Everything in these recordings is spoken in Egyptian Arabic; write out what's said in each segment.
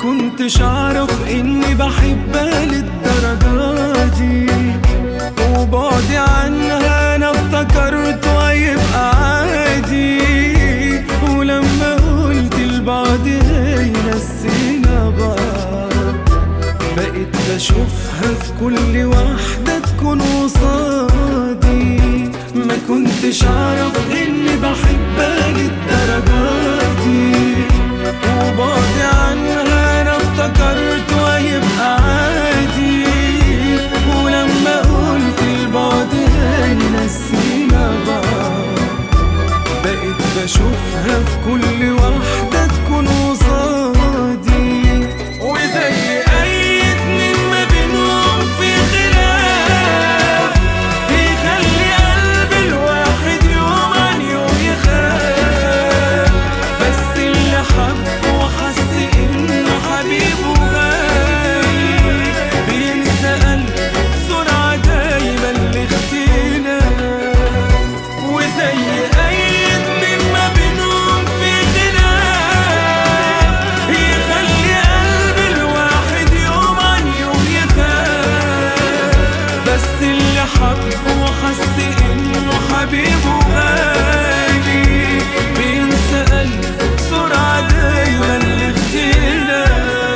كنتش اعرف اني بحبها للدرجة دي وبعدي عنها انا افتكرت هيبقى عادي ولما قلت لبعض هي نسينا بعض بقيت بشوفها في كل واحدة تكون قصادي ما كنتش اعرف اني بحبها للدرجة دي وبعدي عنها انا افتكرت وهيبقى عادي ولما قلت لبعض هي نسينا بعض بقيت بشوفها في كل واحدة تكون قصادي وزي أي اتنين ما بينهم في خلاف يخلي قلب الواحد يوم عن يوم يخاف بس اللي حبه وحس إنه حبيبه غالي بينسى قلبه بسرعة دايما الاختلاف وزي أي اتنين ما بينهم في خلاف يخلي قلب الواحد يوم عن يوم يخاف بس اللي حبه وحس إنه حبيبه غالي بينسى قلبه بسرعة دايما الاختلاف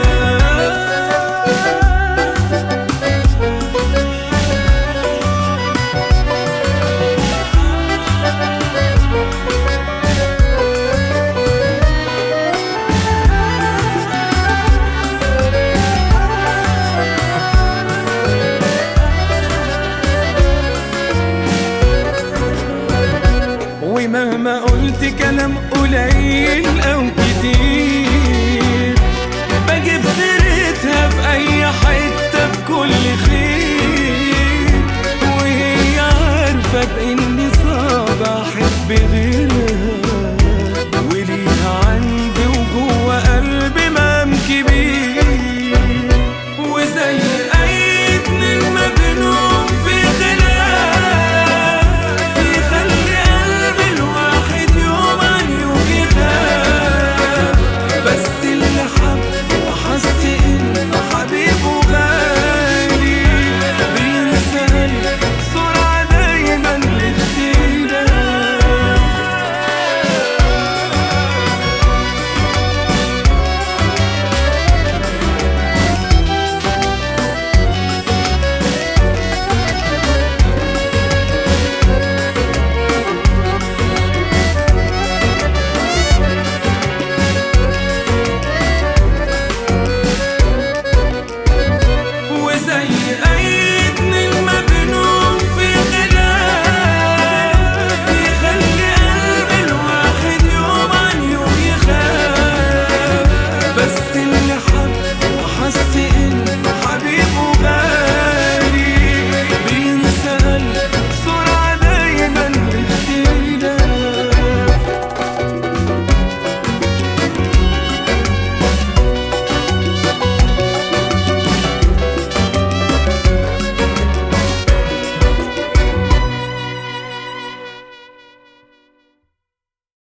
ومهما قلت كلام قليل او كتير بجيب سيرتها في اي حتة بكل خير وهي عارفة بإن